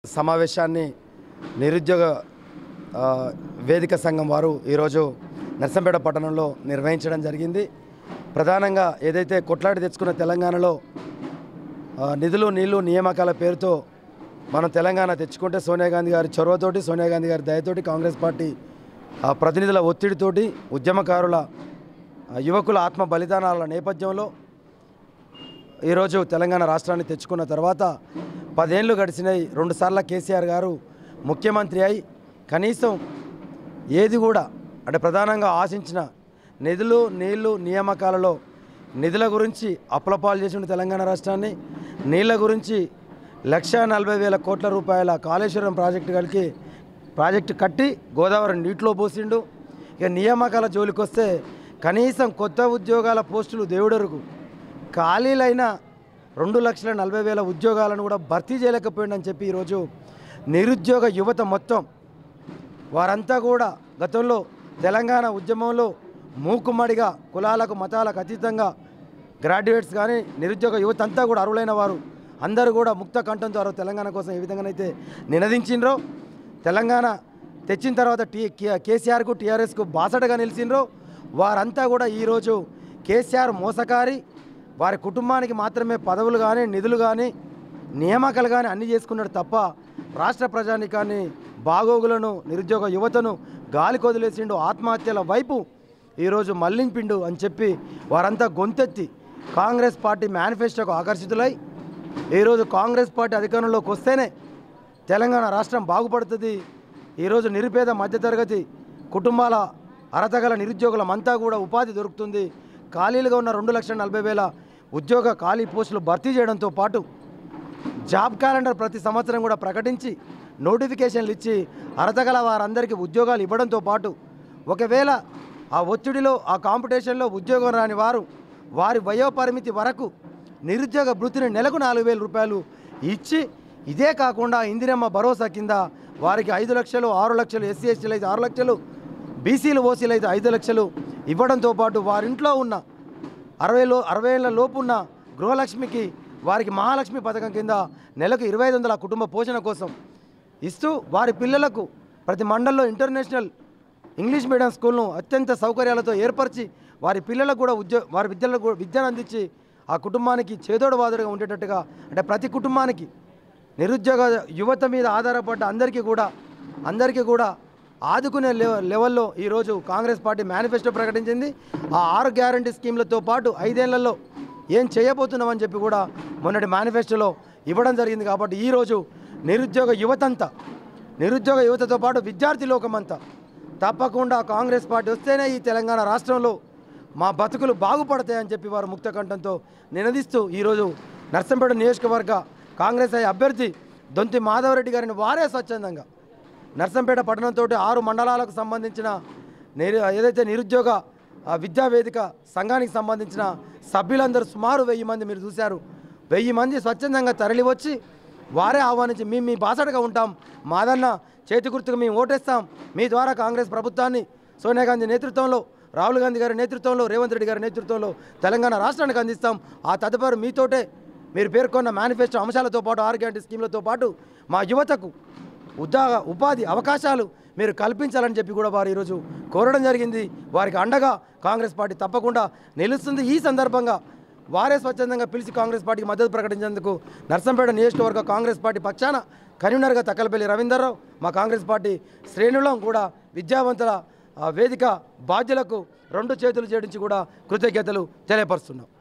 సమావేశాన్ని నిరుద్యోగ ఆ, వేదిక సంఘం వారు ఈరోజు నర్సంపేట పట్టణంలో నిర్వహించడం జరిగింది ప్రధానంగా ఏదైతే కొట్లాడి తెచ్చుకున్న తెలంగాణలో ఆ, నిధులు నీళ్లు నియామకాల పేరుతో మనం తెలంగాణ తెచ్చుకుంటే సోనియా గాంధీ గారి చొరవతోటి సోనియా గాంధీ గారి దయతోటి కాంగ్రెస్ పార్టీ ఆ, ప్రతినిధుల ఒత్తిడితోటి ఉద్యమకారుల ఆ, యువకుల ఆత్మ బలిదానాల నేపథ్యంలో ఈరోజు తెలంగాణ రాష్ట్రాన్ని తెచ్చుకున్న తర్వాత పదేళ్ళు గడిచినాయి రెండుసార్లు కేసీఆర్ గారు ముఖ్యమంత్రి అయి కనీసం ఏది కూడా అంటే ప్రధానంగా ఆశించిన నిధులు నీళ్లు నియామకాలలో నిధుల గురించి అప్లపాలు చేసిన తెలంగాణ రాష్ట్రాన్ని నీళ్ల గురించి లక్ష నలభై వేల కోట్ల రూపాయల కాళేశ్వరం ప్రాజెక్టు కలిగి ప్రాజెక్టు కట్టి గోదావరి నీటిలో పోసిండు ఇక నియామకాల జోలికి వస్తే కనీసం కొత్త ఉద్యోగాల పోస్టులు దేవుడరుగు ఖాళీలైన రెండు లక్షల నలభై వేల ఉద్యోగాలను కూడా భర్తీ చేయలేకపోయిందని చెప్పి ఈరోజు నిరుద్యోగ యువత మొత్తం వారంతా కూడా గతంలో తెలంగాణ ఉద్యమంలో మూకుమ్మడిగా కులాలకు మతాలకు అతీతంగా గ్రాడ్యుయేట్స్ కానీ నిరుద్యోగ యువత అంతా కూడా అర్హులైన వారు అందరూ కూడా ముక్త కంఠంతో ఆ రోజు తెలంగాణ కోసం ఏ విధంగానైతే నినదించిండ్రో తెలంగాణ తెచ్చిన తర్వాత టీ కే- కేసీఆర్కు టీఆర్ఎస్కు బాసటగా నిలిచిండ్రో వారంతా కూడా ఈరోజు కేసీఆర్ మోసకారి వారి కుటుంబానికి మాత్రమే పదవులు కానీ నిధులు కానీ నియామకాలు కానీ అన్ని చేసుకున్నాడు తప్ప రాష్ట్ర ప్రజానికాన్ని బాగోగులను నిరుద్యోగ యువతను గాలి కొదిలేసిండు ఆత్మహత్యల వైపు ఈరోజు మళ్లింపిండు అని చెప్పి వారంతా గొంతెత్తి కాంగ్రెస్ పార్టీ మేనిఫెస్టోకు ఆకర్షితులై ఈరోజు కాంగ్రెస్ పార్టీ అధికారంలోకి వస్తేనే తెలంగాణ రాష్ట్రం బాగుపడుతుంది ఈరోజు నిరుపేద మధ్యతరగతి కుటుంబాల అరతగల నిరుద్యోగులమంతా కూడా ఉపాధి దొరుకుతుంది ఖాళీలుగా ఉన్న రెండు లక్షల నలభై వేల ఉద్యోగ ఖాళీ పోస్టులు భర్తీ చేయడంతో పాటు జాబ్ క్యాలెండర్ ప్రతి సంవత్సరం కూడా ప్రకటించి నోటిఫికేషన్లు ఇచ్చి అర్హతగల వారందరికీ ఉద్యోగాలు ఇవ్వడంతో పాటు ఒకవేళ ఆ ఒత్తిడిలో ఆ కాంపిటీషన్లో ఉద్యోగం రాని వారు వారి వయోపరిమితి వరకు నిరుద్యోగ భృతిని నెలకు నాలుగు వేల రూపాయలు ఇచ్చి ఇదే కాకుండా ఇందిరమ్మ భరోసా కింద వారికి ఐదు లక్షలు ఆరు లక్షలు ఎస్సీ ఎస్టీలు అయితే ఆరు లక్షలు బీసీలు ఓసీలు అయితే ఐదు లక్షలు ఇవ్వడంతో పాటు వారింట్లో ఉన్న అరవై లో అరవై ఏళ్ళ లోపు ఉన్న గృహలక్ష్మికి వారికి మహాలక్ష్మి పథకం కింద నెలకు ఇరవై ఐదు వందల కుటుంబ పోషణ కోసం ఇస్తూ వారి పిల్లలకు ప్రతి మండల్లో ఇంటర్నేషనల్ ఇంగ్లీష్ మీడియం స్కూల్ను అత్యంత సౌకర్యాలతో ఏర్పరిచి వారి పిల్లలకు కూడా ఉద్యో వారి విద్యలకు కూడా విద్యను అందించి ఆ కుటుంబానికి చేదోడు వాదుడుగా ఉండేటట్టుగా అంటే ప్రతి కుటుంబానికి నిరుద్యోగ యువత మీద ఆధారపడ్డ అందరికీ కూడా అందరికీ కూడా ఆదుకునే లెవ లెవెల్లో ఈరోజు కాంగ్రెస్ పార్టీ మేనిఫెస్టో ప్రకటించింది ఆ ఆరు గ్యారంటీ స్కీమ్లతో పాటు ఐదేళ్లలో ఏం చేయబోతున్నామని చెప్పి కూడా మొన్నటి మేనిఫెస్టోలో ఇవ్వడం జరిగింది కాబట్టి ఈరోజు నిరుద్యోగ యువతంతా నిరుద్యోగ యువతతో పాటు విద్యార్థి లోకమంతా తప్పకుండా కాంగ్రెస్ పార్టీ వస్తేనే ఈ తెలంగాణ రాష్ట్రంలో మా బతుకులు బాగుపడతాయని చెప్పి వారు ముక్త కంఠంతో నినదిస్తూ ఈరోజు నర్సంపేట నియోజకవర్గ కాంగ్రెస్ అయ్యే అభ్యర్థి దొంతి మాధవరెడ్డి గారిని వారే స్వచ్ఛందంగా నర్సంపేట పట్టణంతో ఆరు మండలాలకు సంబంధించిన నిరు ఏదైతే నిరుద్యోగ ఆ, విద్యా వేదిక సంఘానికి సంబంధించిన సభ్యులందరూ సుమారు వెయ్యి మంది మీరు చూశారు వెయ్యి మంది స్వచ్ఛందంగా తరలి వచ్చి వారే ఆహ్వానించి మేము మీ బాసటగా ఉంటాం మాదన్న చేతి గుర్తుకు మేము ఓటేస్తాం మీ ద్వారా కాంగ్రెస్ ప్రభుత్వాన్ని సోనియా గాంధీ నేతృత్వంలో రాహుల్ గాంధీ గారి నేతృత్వంలో రేవంత్ రెడ్డి గారి నేతృత్వంలో తెలంగాణ రాష్ట్రానికి అందిస్తాం ఆ తదుపరి మీతోటే మీరు పేర్కొన్న మేనిఫెస్టో అంశాలతో పాటు ఆరు గ్యారంటీ స్కీమ్లతో పాటు మా యువతకు ఉద్యోగ ఉపాధి అవకాశాలు మీరు కల్పించాలని చెప్పి కూడా వారు ఈరోజు కోరడం జరిగింది వారికి అండగా కాంగ్రెస్ పార్టీ తప్పకుండా నిలుస్తుంది ఈ సందర్భంగా వారే స్వచ్ఛందంగా పిలిచి కాంగ్రెస్ పార్టీకి మద్దతు ప్రకటించేందుకు నర్సంపేట నియోజకవర్గ కాంగ్రెస్ పార్టీ పక్షాన కన్వీనర్గా తక్కలపల్లి రవీందర్రావు మా కాంగ్రెస్ పార్టీ శ్రేణులం కూడా విద్యావంతుల ఆ, వేదిక బాధ్యులకు రెండు చేతులు చేడించి కూడా కృతజ్ఞతలు తెలియపరుస్తున్నాం